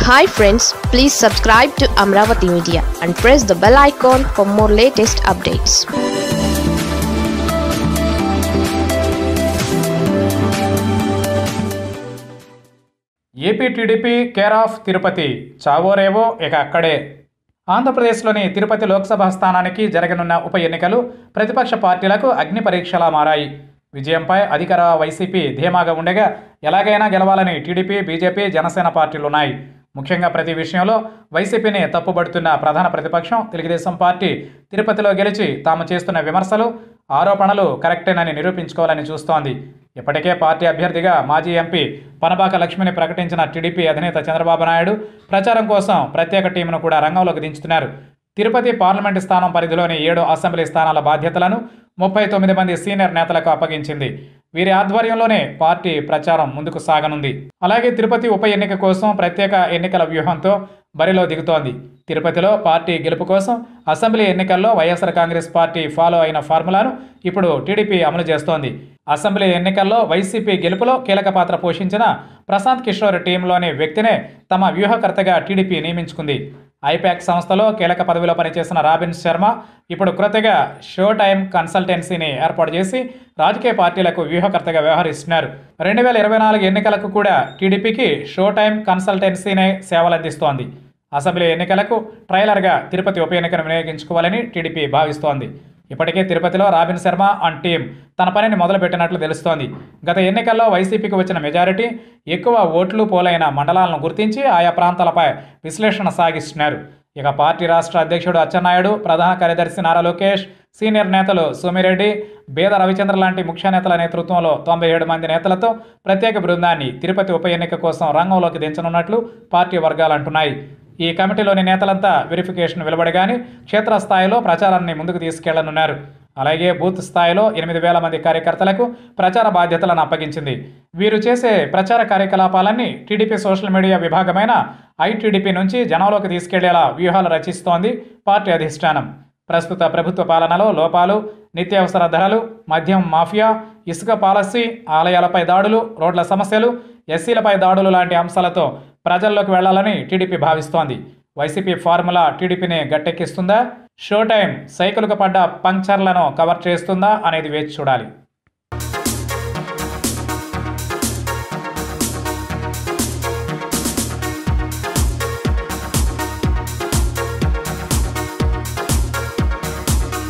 hi friends please subscribe to Amaravati media and press the bell icon for more latest updates AP TDP care of Tirupati చావోరేవో ఇక అక్కడే ఆంధ్రప్రదేశ్లోని తిరుపతి లోక్సభ స్థానానికి జరగనున్న ఉప ఎన్నికలు ప్రతిపక్ష పార్టీలకు అగ్ని పరీక్షలా మారాయి విజయంపై అధికార వైసీపీ ధీమాగా ఉండగా ఎలాగైనా గెలవాలని టీడీపీ బీజేపీ జనసేన పార్టీలున్నాయి ముఖ్యంగా ప్రతి విషయంలో వైసీపీని తప్పుబడుతున్న ప్రధాన ప్రతిపక్షం తెలుగుదేశం పార్టీ తిరుపతిలో గెలిచి తాము చేస్తున్న విమర్శలు ఆరోపణలు కరెక్టేనని నిరూపించుకోవాలని చూస్తోంది ఇప్పటికే పార్టీ అభ్యర్థిగా మాజీ ఎంపీ పనబాక లక్ష్మిని ప్రకటించిన టీడీపీ అధినేత చంద్రబాబు నాయుడు ప్రచారం కోసం ప్రత్యేక టీంను కూడా రంగంలోకి దించుతున్నారు తిరుపతి పార్లమెంటు స్థానం పరిధిలోని ఏడు అసెంబ్లీ స్థానాల బాధ్యతలను ముప్పై తొమ్మిది మంది సీనియర్ నేతలకు అప్పగించింది వీరి ఆధ్వర్యంలోనే పార్టీ ప్రచారం ముందుకు సాగనుంది అలాగే తిరుపతి ఉప ఎన్నిక కోసం ప్రత్యేక ఎన్నికల వ్యూహంతో బరిలో దిగుతోంది తిరుపతిలో పార్టీ గెలుపు కోసం అసెంబ్లీ ఎన్నికల్లో వైఎస్ఆర్ కాంగ్రెస్ పార్టీ ఫాలో అయిన ఫార్ములాను ఇప్పుడు టీడీపీ అమలు చేస్తోంది అసెంబ్లీ ఎన్నికల్లో వైసీపీ గెలుపులో కీలక పాత్ర పోషించిన ప్రశాంత్ కిషోర్ టీంలోని వ్యక్తినే తమ వ్యూహకర్తగా టీడీపీ నియమించుకుంది ఐపాక్ సంస్థలో కీలక పదవిలో పనిచేసిన రాబిన్ శర్మ ఇప్పుడు కృతగా షో టైమ్ కన్సల్టెన్సీని ఏర్పాటు చేసి రాజకీయ పార్టీలకు వ్యూహకర్తగా వ్యవహరిస్తున్నారు రెండు వేల ఇరవై నాలుగు ఎన్నికలకు కూడా టీడీపీకి షో టైమ్ కన్సల్టెన్సీనే సేవలందిస్తోంది అసెంబ్లీ ఎన్నికలకు ట్రైలర్గా తిరుపతి ఉప ఎన్నికను వినియోగించుకోవాలని టీడీపీ భావిస్తోంది ఇప్పటికే తిరుపతిలో రాబిన్ శర్మ అండ్ టీం తన పనిని మొదలుపెట్టినట్లు తెలుస్తోంది గత ఎన్నికల్లో వైసీపీకి వచ్చిన మెజారిటీ ఎక్కువ ఓట్లు పోలైన మండలాలను గుర్తించి ఆయా ప్రాంతాలపై విశ్లేషణ సాగిస్తున్నారు ఇక పార్టీ రాష్ట్ర అధ్యక్షుడు అచ్చెన్నాయుడు ప్రధాన కార్యదర్శి నారా లోకేష్ సీనియర్ నేతలు సోమిరెడ్డి బేద రవిచంద్ర లాంటి ముఖ్య నేతల నేతృత్వంలో తొంభై ఏడు మంది నేతలతో ప్రత్యేక బృందాన్ని తిరుపతి ఉప ఎన్నిక కోసం రంగంలోకి దించనున్నట్లు పార్టీ వర్గాలు అంటున్నాయి ఈ కమిటీలోని నేతలంతా వెరిఫికేషన్ వెలువడగానే క్షేత్రస్థాయిలో ప్రచారాన్ని ముందుకు తీసుకెళ్లనున్నారు అలాగే బూత్ స్థాయిలో ఎనిమిది వేల మంది కార్యకర్తలకు ప్రచార బాధ్యతలను అప్పగించింది వీరు చేసే ప్రచార కార్యకలాపాలన్నీ టీడీపీ సోషల్ మీడియా విభాగమైన ఐటీడీపీ నుంచి జనంలోకి తీసుకెళ్లేలా వ్యూహాలు రచిస్తోంది పార్టీ అధిష్టానం ప్రస్తుత ప్రభుత్వ పాలనలో లోపాలు నిత్యావసర ధరలు మద్యం మాఫియా ఇసుక పాలసీ ఆలయాలపై దాడులు రోడ్ల సమస్యలు ఎస్సీలపై దాడులు లాంటి అంశాలతో ప్రజల్లోకి వెళ్లాలని టీడీపీ భావిస్తోంది వైసీపీ ఫార్ములా టీడీపీని గట్టెక్కిస్తుందా షో టైం సైకిల్కు పడ్డ పంక్చర్లను కవర్ చేస్తుందా అనేది వేచి చూడాలి